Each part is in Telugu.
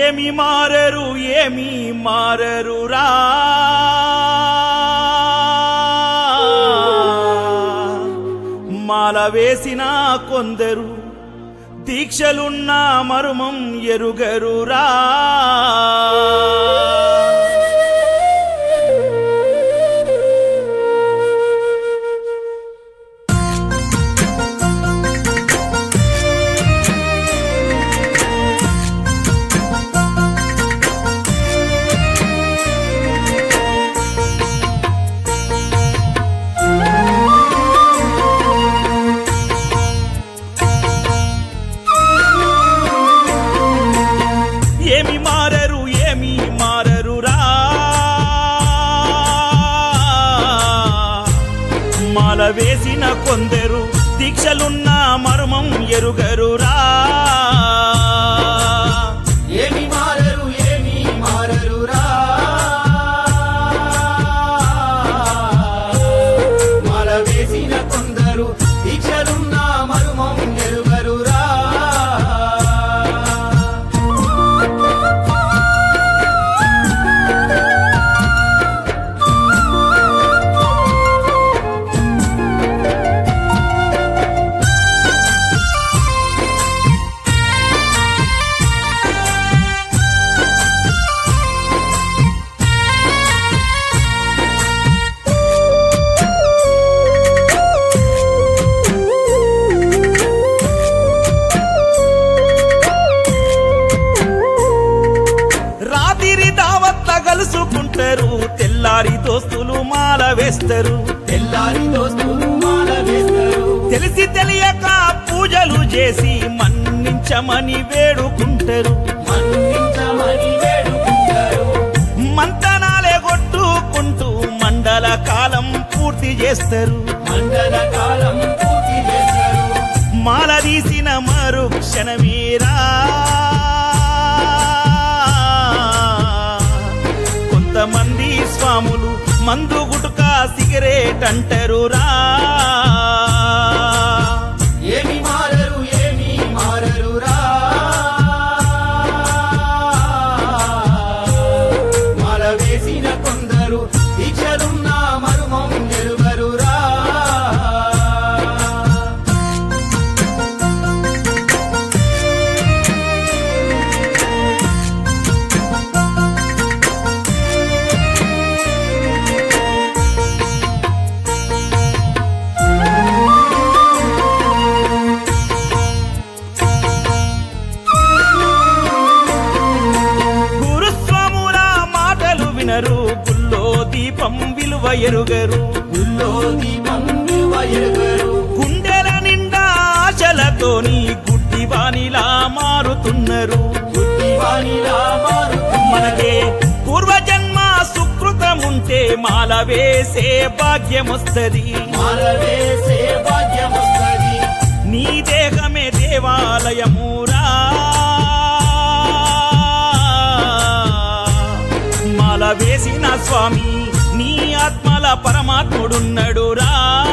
ఏమి మారరు ఏమి మారరు రా మాల వేసిన కొందరు దీక్షలున్న మరుమం ఎరుగరురా ఏమి మారరు ఏమి మారరు రా మాల వేసిన కొందరు దీక్షలున్న మర్మం ఎరుగరురా ఏమి మారరు ఏమి మారరురా మాల వేసిన కొందరు దీక్షలున్న మరుమం ఎరుగరురా రాత్రి దావత్ల కలుసుకుంటారు తెల్లారి దోస్తులు మాల వేస్తారు తెల్లారి దోస్తులు మాల వేస్తారు తెలిసి తెలియక పూజలు చేసి మన్నించమని వేడుకుంటారు మన్నించమని వేడుకుంటారు మంతనాలే కొట్టుకుంటూ మండల కాలం పూర్తి చేస్తారు మండల కాలం పూర్తి చేస్తారు మాల తీసిన మరు క్షణమీరా కొంతమంది స్వాములు మందు గుటుక సిగరేట్ అంటారు రా ఏమి మారరు ఏమి మారరురా మాల వేసిన కొందరు దీక్షలున్న మరుమం ఎరుగరురా గురుస్వాముల మాటలు వినరు గుల్లో దీపం విలువ ఎరుగరు గుల్లో దీపం విలువ ఎరుగరు గుండెల నిండా ఆశలతోని గుడ్డివానిలా మారుతున్నారు గుడ్డివానిలా మారుతున్నారు. మనకే పూర్వజన్మ సుకృతముంటే మాల వేసే భాగ్యమొస్తది మాల వేసే భాగ్యమొస్తది నీ దేహమే దేవాలయమురా మాల వేసిన స్వామి నీ ఆత్మల పరమాత్ముడున్నడురా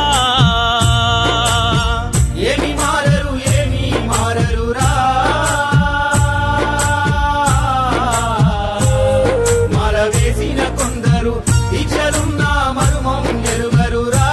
ఏమి మారరు ఏమి మారరురా మాల వేసిన కొందరు దీక్షలున్న మరుమం ఎరుగరురా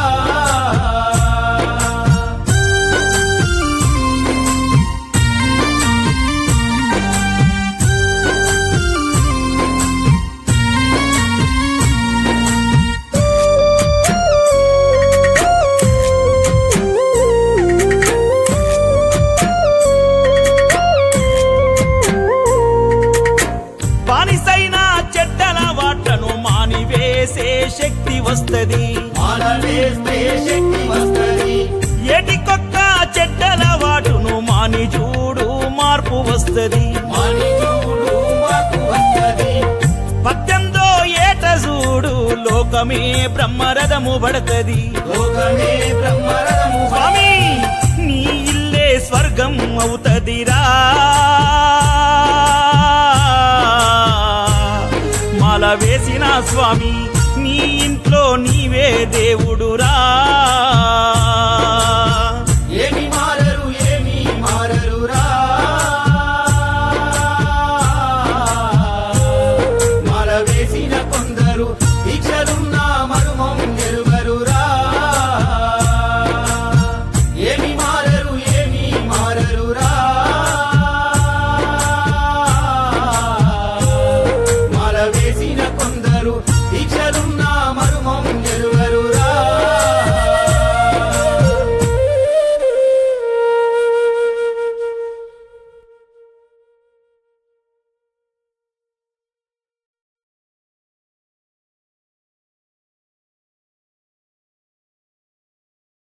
బానిసైన చెడ్డల వాట్లను మానివేసే శక్తి వస్తది మాల వేస్తే శక్తి వస్తది ఏటికొక్క చెడ్డల వాటును మాని చూడు మార్పు వస్తది మాని చూడు మాకు వస్తది పద్దెందో ఏట చూడు లోకమే బ్రహ్మరథము పడతది లోకమే బ్రహ్మరథము స్వామి నీ ఇల్లే స్వర్గం అవుతదిరా మాల వేసిన స్వామి నీ ఇంట్లో నీవే దేవుడురా